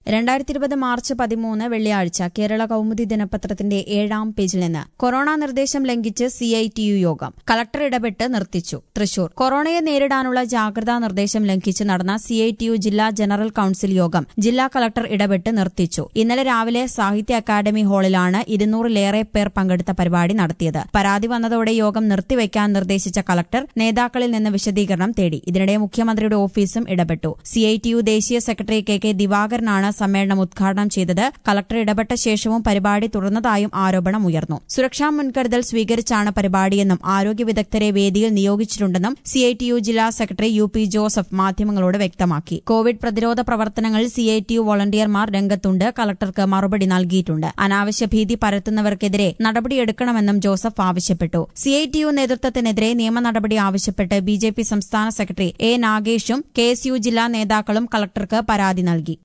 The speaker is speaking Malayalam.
രണ്ടായിരത്തി ഇരുപത് മാർച്ച് പതിമൂന്ന് വെള്ളിയാഴ്ച കേരള കൗമുദി ദിനപത്രത്തിന്റെ ഏഴാം പേജിൽ നിന്ന് കൊറോണ നിർദ്ദേശം ലംഘിച്ച് സി ഐ ടി യു യോഗം കളക്ടർ ഇടപെട്ട് നിർത്തിച്ചു തൃശൂർ കൊറോണയെ നേരിടാനുള്ള ജാഗ്രതാ നിർദ്ദേശം ലംഘിച്ച് നടന്ന സി ഐ ടി യു ജില്ലാ ജനറൽ കൌൺസിൽ യോഗം ജില്ലാ കളക്ടർ ഇടപെട്ട് നിർത്തിച്ചു ഇന്നലെ രാവിലെ സാഹിത്യ അക്കാദമി ഹാളിലാണ് ഇരുന്നൂറിലേറെ പേർ പങ്കെടുത്ത പരിപാടി നടത്തിയത് പരാതി വന്നതോടെ യോഗം നിർത്തിവെക്കാൻ നിർദ്ദേശിച്ച കളക്ടർ നേതാക്കളിൽ നിന്ന് വിശദീകരണം തേടി ഇതിനിടെ മുഖ്യമന്ത്രിയുടെ ഓഫീസും ഇടപെട്ടു സി ഐ ടി യു ദേശീയ സെക്രട്ടറി കെ കെ ദിവാകരനാണ് സമ്മേളനം ഉദ്ഘാടനം ചെയ്തത് കളക്ടർ ഇടപെട്ട ശേഷവും പരിപാടി തുടർന്നതായും ആരോപണം ഉയർന്നു സുരക്ഷാ മുൻകരുതൽ സ്വീകരിച്ചാണ് പരിപാടിയെന്നും ആരോഗ്യ വിദഗ്ധരെ വേദിയിൽ നിയോഗിച്ചിട്ടുണ്ടെന്നും സി ഐ ടി യു ജില്ലാ സെക്രട്ടറി യു പി ജോസഫ് മാധ്യമങ്ങളോട് വ്യക്തമാക്കി കോവിഡ് പ്രതിരോധ പ്രവർത്തനങ്ങളിൽ സി ഐ ടി യു വോളണ്ടിയർമാർ രംഗത്തുണ്ട് കളക്ടർക്ക് മറുപടി നൽകിയിട്ടുണ്ട് അനാവശ്യ ഭീതി പരത്തുന്നവർക്കെതിരെ നടപടിയെടുക്കണമെന്നും ജോസഫ് ആവശ്യപ്പെട്ടു സി ഐ ടി യു നേതൃത്വത്തിനെതിരെ നിയമ നടപടി ആവശ്യപ്പെട്ട് ബി ജെ പി സംസ്ഥാന സെക്രട്ടറി എ നാഗേഷും കെ എസ് യു ജില്ലാ നേതാക്കളും കളക്ടർക്ക് പരാതി നൽകി